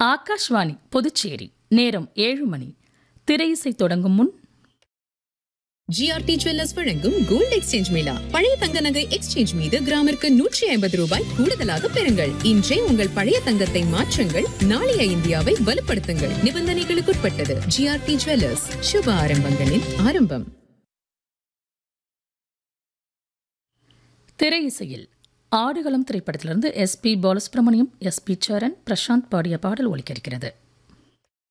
ஆகாஷ்வாணி புதுச்சேரி நேரம் ஏழு மணி திரையிசை தொடங்கும் முன் ஜிஆர்டி ஜுவல்லர்ஸ் வழங்கும் கோல்ட் எக்ஸ்சேஞ்ச் மேளா பழைய தங்க நகை எக்ஸ்சேஞ்ச் மீது கிராமிற்கு நூற்றி ஐம்பது ரூபாய் கூடுதலாக பெறுங்கள் இன்றே உங்கள் பழைய தங்கத்தை மாற்றுங்கள் நாளைய இந்தியாவை வலுப்படுத்துங்கள் நிபந்தனைகளுக்குட்பட்டது ஜிஆர்டி ஜுவல்லர்ஸ் சுப ஆரம்பங்களின் ஆரம்பம் திரையிசையில் ஆடுகளம் திரைப்படத்திலிருந்து S P Balasubrahmanyam S P Charan Prashanth பாடிய பாடல் ஒலிக்கிறது